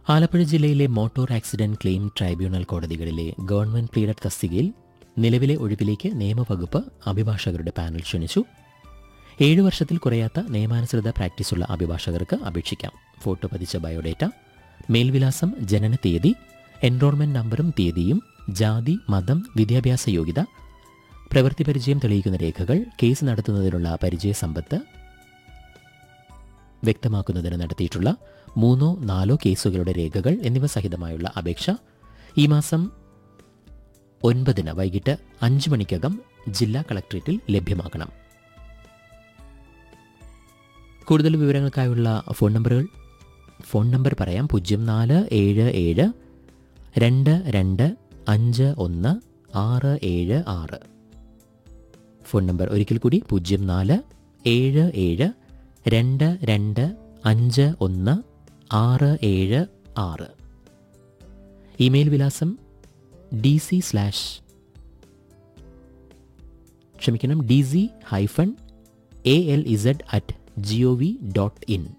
ആലപ്പുഴ ജില്ലയിലെ motor accident claim tribunal കോടതികളിലെ government pleader തസ്തികയിൽ നിലവിലെ ഒഴിവിലേക്ക് നിയമവകുപ്പ് അഭിഭാഷകരുടെ പാനൽ ക്ഷണിച്ചു ഏഴു വർഷത്തിൽ കുറയാത്ത നിയമാനുസൃത പ്രാക്ടീസുള്ള അഭിഭാഷകർക്ക് അപേക്ഷിക്കാം ഫോട്ടോ പതിച്ച ബയോഡേറ്റ മേൽവിലാസം ജനന തീയതി എൻറോൾമെന്റ് നമ്പറും തീയതിയും ജാതി മതം വിദ്യാഭ്യാസ യോഗ്യത പ്രവൃത്തി പരിചയം തെളിയിക്കുന്ന രേഖകൾ കേസ് നടത്തുന്നതിനുള്ള പരിചയ സമ്പത്ത് വ്യക്തമാക്കുന്നതിന് നടത്തിയിട്ടുള്ള മൂന്നോ നാലോ കേസുകളുടെ രേഖകൾ എന്നിവ സഹിതമായുള്ള അപേക്ഷ ഈ മാസം ഒൻപതിന് വൈകിട്ട് അഞ്ച് മണിക്കകം ജില്ലാ കളക്ട്രേറ്റിൽ ലഭ്യമാക്കണം കൂടുതൽ വിവരങ്ങൾക്കായുള്ള ഫോൺ നമ്പറുകൾ ഫോൺ നമ്പർ പറയാം പൂജ്യം നാല് ഏഴ് ഏഴ് രണ്ട് രണ്ട് അഞ്ച് ഒന്ന് ആറ് ഏഴ് ആറ് ഫോൺ നമ്പർ ഒരിക്കൽ കൂടി പൂജ്യം നാല് ഏഴ് ഏഴ് രണ്ട് രണ്ട് അഞ്ച് ഒന്ന് ആറ് ഏഴ് ആറ് ഇമെയിൽ വിലാസം ഡി സി സ്ലാഷ് ക്ഷമിക്കണം D C hyphen A L Z at G O V dot in